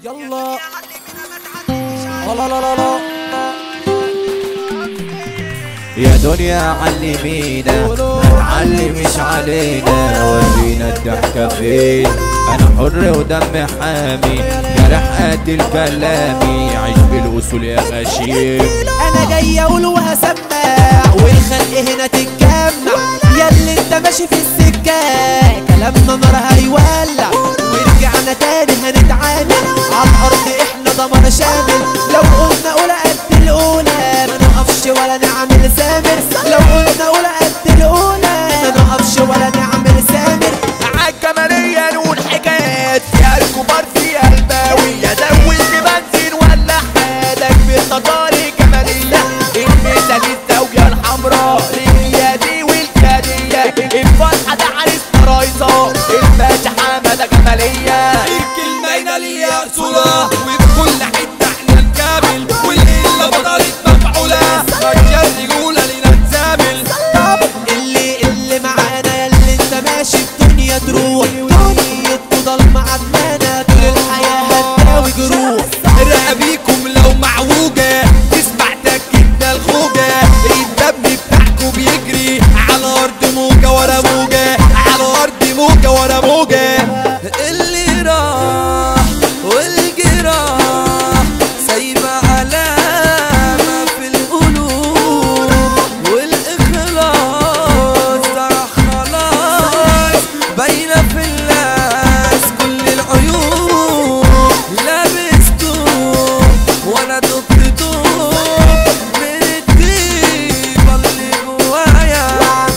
يلا لا لا لا لا يا دنيا علمينا علمش علينا ورينا الضحكة فين انا حر ودم حامي جرح قاتل كلامي عيش بالاصول يا غشيم انا جاي اقول وهسمع والخلق هنا تتجمع ياللي انت ماشي في السكه كلامنا نار هيولع ورجعنا تاني هنتعامل على الارض احنا دمر شامل لو قلنا اولى قد الاولى ما نقفش ولا نعمل سامر لو قلنا اولى قد الاولى ما نقفش ولا نعمل سامر عالجمالية نقول حكايات فيها الكبار فيها الباوية زود بنزين ولا حالك بالتطاري جمالية المثال الزاوية الحمراء لليادي والكادية الفرحة ده عريسنا رايصة الباشا حمادة جمالية الكلمة ليها أصولها وفي كل حتة احنا الكامل والقلة بطلت مفعولة رجال رجولة لينا نزامل اللي اللي معانا ياللي انت ماشي الدنيا تروح دنيا تضل معدنا طول الحياة هتداوي جروح رقابيكم لو معوجة تسمع تكتنا الخوجة الدم بتاعكم بيجري على أرض موجة ورا موجة على أرض موجة ورا موجة اللي راح والجراح سايبة علامة في القلوب والإخلاص ده خلاص باينة في الناس كل العيوب لابستوه وانا دقت دوب من الطيبة اللي جوايا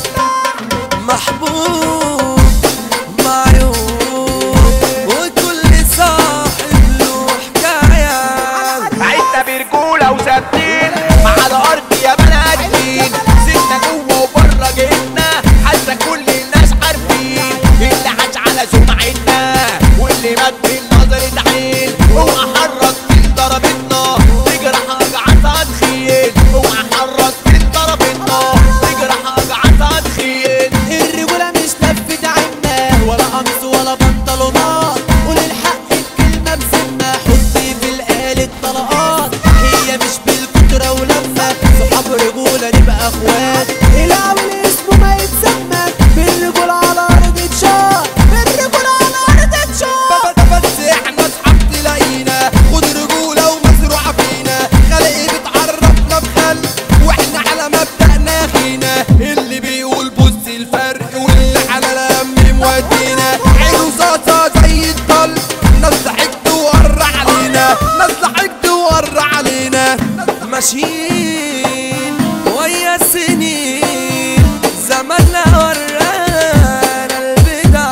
محبوب معيوب وكل صاحب له حكاية عدنا برجولة وثابتين على الأرض يا بني آدمين سيبنا جوه وبره جيتنا حتى كل الناس عارفين اللي عاش على سمعتنا واللي مات من نظرة عين اوعى حرك من ضربتنا تجرح أجعتها تخيل اوعى حرك من ضربتنا تجرح أجعتها تخيل الرجولة مش لفت عنا ولا قميص ولا بنطلونات قول الحق بكلمة بسمة حطي في الآلة طلقات هي مش بالكترة ولما صحاب رجولة نبقى اخوات العمل اسمه ما يتسمى بالرجولة على أرض اتشاط بالرجولة على أرض اتشاط بس بس احنا اصحاب تلاقينا خد رجوله ومزروعه فينا خلق بتعرفنا بخلق واحنا على مبدأنا خينا اللي بيقول بص الفرق واللي على الهم مودينا عينه صاصه زي الطل ناس ضحكت وقر علينا ناس ضحكت وقر علينا ماشيين ويا السنين زماننا ورانا البدع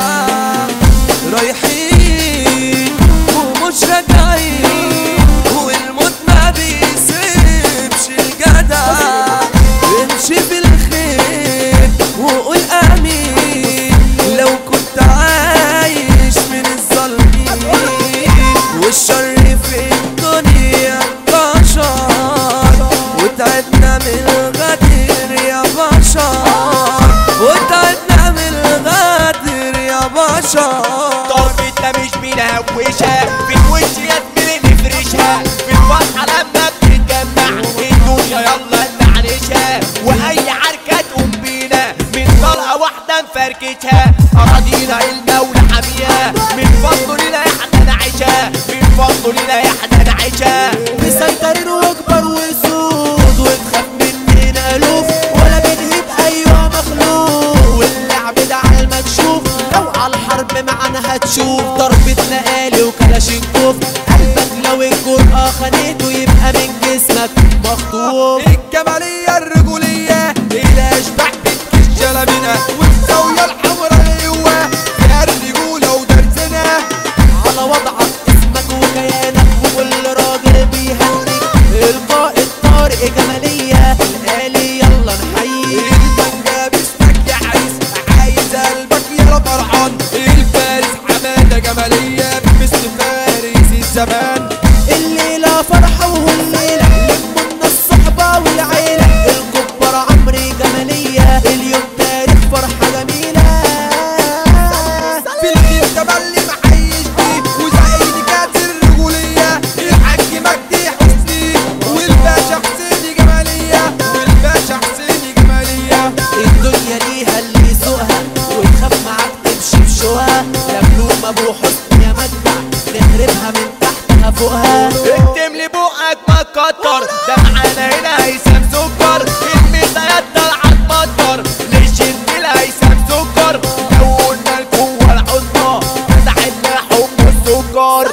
رايحين ومش راجعين والموت ما بيسيبش الجدع امشي في الخير وقول امين لو كنت عايش من الظالمين والشر في الدنيا بشر وتعبنا من الغدر يا بشر وتعبنا من الغدر يا بشر ضربتنا مش بنهوشها في الوش يا زميلي نفرشها في الفرحة لما بنتجمع الدنيا يلا نعنشها واي عركة تقوم بينا من طلقة واحدة نفركشها أراضينا المولى حاميها من فضله لنا احنا نعيشها من فضله لنا احنا نعيشها مسيطرين واكبر وسود وتخاف مننا الوف ولا بنهيب ايوه مخلوق واللعب ده على المكشوف لو على الحرب معانا هتشوف ضربتنا آلي وكلاشينكوف قلبك لو الجرأة خانته يبقى من جسمك مخطوف الجمالية الرجولية إلى أشباح بتكش جلبنا والزاوية الحمراء القوة فيها الرجولة ودرسنا على وضعك اسمك وكيانك وكل راجل بيهنيك القائد طارق جمالية الآلي يلا نحييك المانجا باسمك يا عريس عايز قلبك يا فرحان الفارس حمادة جمالية مثل فارس الزمان الليلة فرحة والليلة لمنا الصحبة والعيلة الكبر عمري جمالية اليوم تاريخ فرحة جميلة في الخير تملي محيش بيه وزعيد كانت الرجولية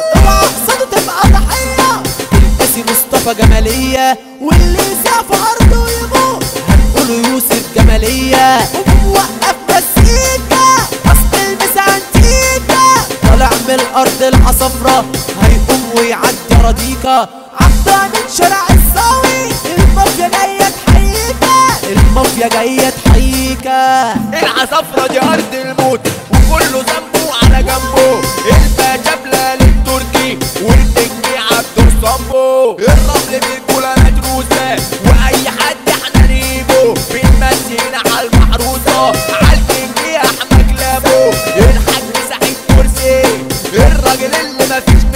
اوعى قصاده تبقى ضحية القاسي مصطفى جمالية واللي يسع في ارضه يموت هنقوله يوسف جمالية وموقف مسيكة اصل المسا انتيكا طالع من الارض العصفرة هيقوم ويعدي رضيكا عدى من شارع الصاوي المافيا جاية تحييكا المافيا جاية تحييكا العصافرة دي أرض الموت وكله ذنبه على جنبه الباشا بلال التركي والنجم عبده صبه الرمل بالكولا مدروسة وأي حد احنا نجيبه بنمسينا على المحروسة عالكينج أحمد كلابه الحاج سعيد كرسي الراجل اللي مفيش